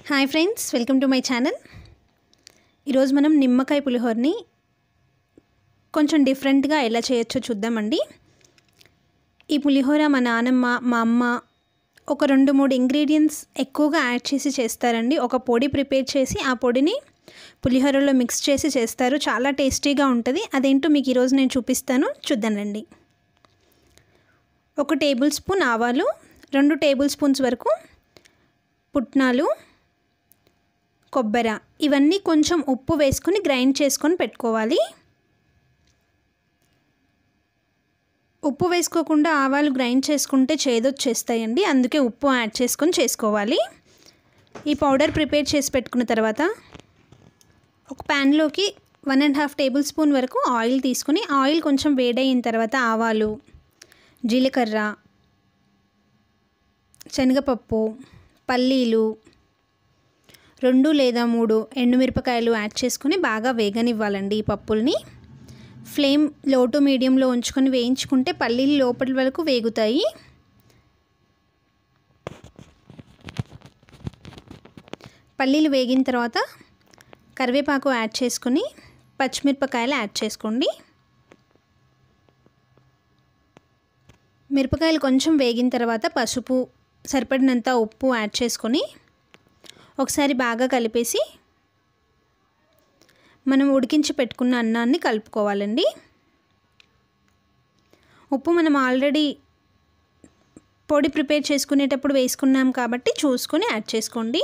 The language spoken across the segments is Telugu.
hi friends welcome to my channel ఈరోజు మనం నిమ్మకాయ పులిహోరని కొంచెం డిఫరెంట్గా ఎలా చేయొచ్చో చూద్దామండి ఈ పులిహోర మా నానమ్మ మా అమ్మ ఒక రెండు మూడు ఇంగ్రీడియంట్స్ ఎక్కువగా యాడ్ చేసి చేస్తారండి ఒక పొడి ప్రిపేర్ చేసి ఆ పొడిని పులిహోరలో మిక్స్ చేసి చేస్తారు చాలా టేస్టీగా ఉంటుంది అదేంటో మీకు ఈరోజు నేను చూపిస్తాను చూద్దాం రండి ఒక టేబుల్ స్పూన్ ఆవాలు రెండు టేబుల్ స్పూన్స్ వరకు పుట్నాలు కొబ్బరి ఇవన్నీ కొంచెం ఉప్పు వేసుకొని గ్రైండ్ చేసుకొని పెట్టుకోవాలి ఉప్పు వేసుకోకుండా ఆవాలు గ్రైండ్ చేసుకుంటే చేదొచ్చేస్తాయండి అందుకే ఉప్పు యాడ్ చేసుకొని చేసుకోవాలి ఈ పౌడర్ ప్రిపేర్ చేసి పెట్టుకున్న తర్వాత ఒక ప్యాన్లోకి one and half tablespoon వరకు ఆయిల్ తీసుకుని ఆయిల్ కొంచెం వేడయిన తర్వాత ఆవాలు జీలకర్ర శనగపప్పు పల్లీలు రెండు లేదా మూడు ఎండుమిరపకాయలు యాడ్ చేసుకొని బాగా వేగనివ్వాలండి ఈ పప్పుల్ని ఫ్లేమ్ లో టు మీడియంలో ఉంచుకొని వేయించుకుంటే పల్లీలు లోపలి వరకు వేగుతాయి పల్లీలు వేగిన తర్వాత కరివేపాకు యాడ్ చేసుకొని పచ్చిమిరపకాయలు యాడ్ చేసుకోండి మిరపకాయలు కొంచెం వేగిన తర్వాత పసుపు సరిపడినంత ఉప్పు యాడ్ చేసుకొని ఒకసారి బాగా కలిపేసి మనం ఉడికించి పెట్టుకున్న అన్నాన్ని కలుపుకోవాలండి ఉప్పు మనం ఆల్రెడీ పొడి ప్రిపేర్ చేసుకునేటప్పుడు వేసుకున్నాం కాబట్టి చూసుకొని యాడ్ చేసుకోండి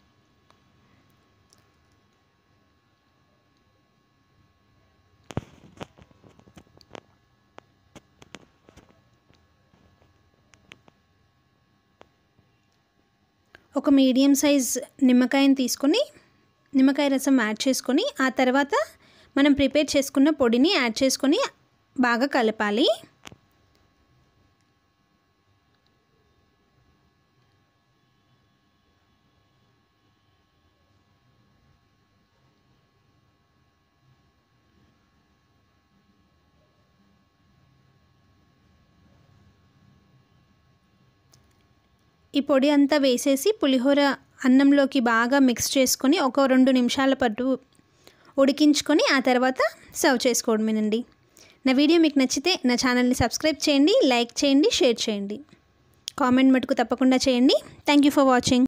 ఒక మీడియం సైజ్ నిమ్మకాయని తీసుకొని నిమ్మకాయ రసం యాడ్ చేసుకొని ఆ తర్వాత మనం ప్రిపేర్ చేసుకున్న పొడిని యాడ్ చేసుకొని బాగా కలపాలి ఈ పొడి అంతా వేసేసి పులిహోర అన్నంలోకి బాగా మిక్స్ చేసుకొని ఒక రెండు నిమిషాల పాటు ఉడికించుకొని ఆ తర్వాత సర్వ్ చేసుకోవడమేనండి నా వీడియో మీకు నచ్చితే నా ఛానల్ని సబ్స్క్రైబ్ చేయండి లైక్ చేయండి షేర్ చేయండి కామెంట్ మటుకు తప్పకుండా చేయండి థ్యాంక్ యూ ఫర్ వాచింగ్